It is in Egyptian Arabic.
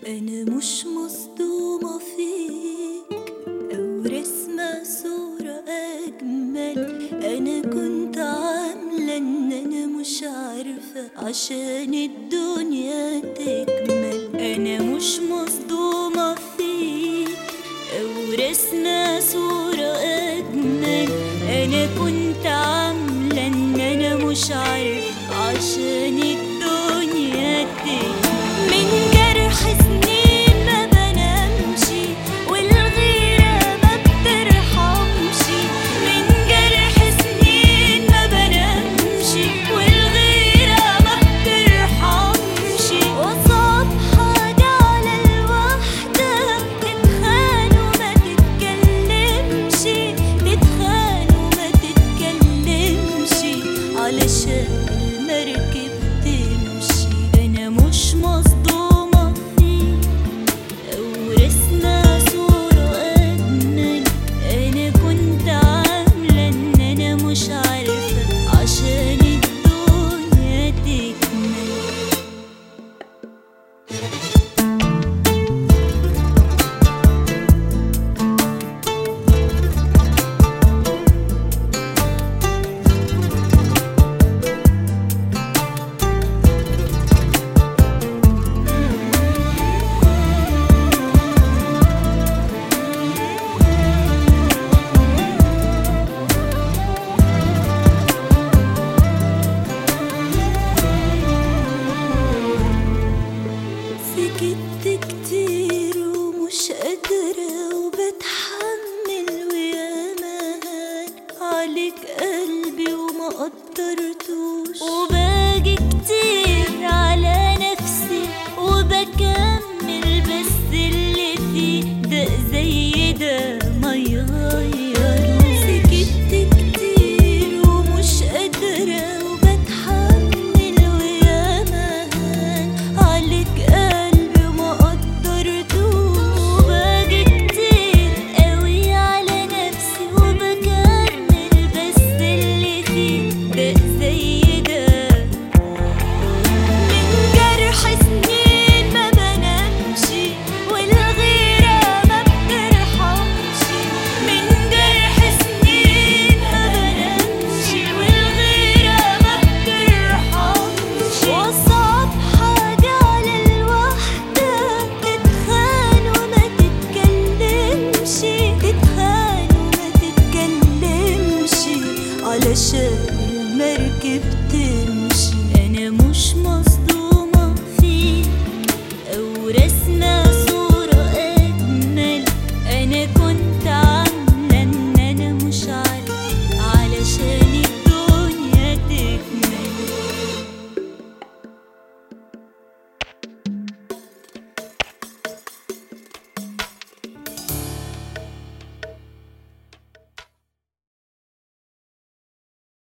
أنا مش مصدومة فيك أو رسمة صورة أجمل أنا كنت عاملة إن أنا مش عارفة عشان الدنيا تكمل أنا مش مصدومة فيك أو رسمة صورة أجمل أنا كنت عاملة إن أنا مش عارفة عشان الدنيا تكمل من جرح سنين ما بنامش والغيرة ما بترحمش من جرح سنين ما بنامش والغيرة ما بترحمش وصعب حاجة على الوحدة تتخان وما تتكلمش تتخان وما تتكلمش علشان المركب تمشي أنا مش مصدومة فيك أو رسمة صورة أجمل أنا كنت عاملة إن أنا مش عارفة عشان الدنيا تكمل سكت كتير ومش قادرة وبتحمل وياما هان عليك قلبي وما قدرتوش وباجي كتير على نفسي وبكمل بس اللي فيه ده زي ده ما يغيروش سكت كتير ومش قادرة وبتحمل وياما هان عليك قلبي وما قدرتوش وباجي كتير قوي على نفسي وبكمل بس اللي فيه ده زي ده من جرح سنين ما بنامش والغيرة ما بترحمش من جرح سنين ما بنامش والغيرة ما بترحمش وصعب حاجة على الوحدة تتخان وما تتكلمش تتخان وما تتكلمش علشان المركب تمشي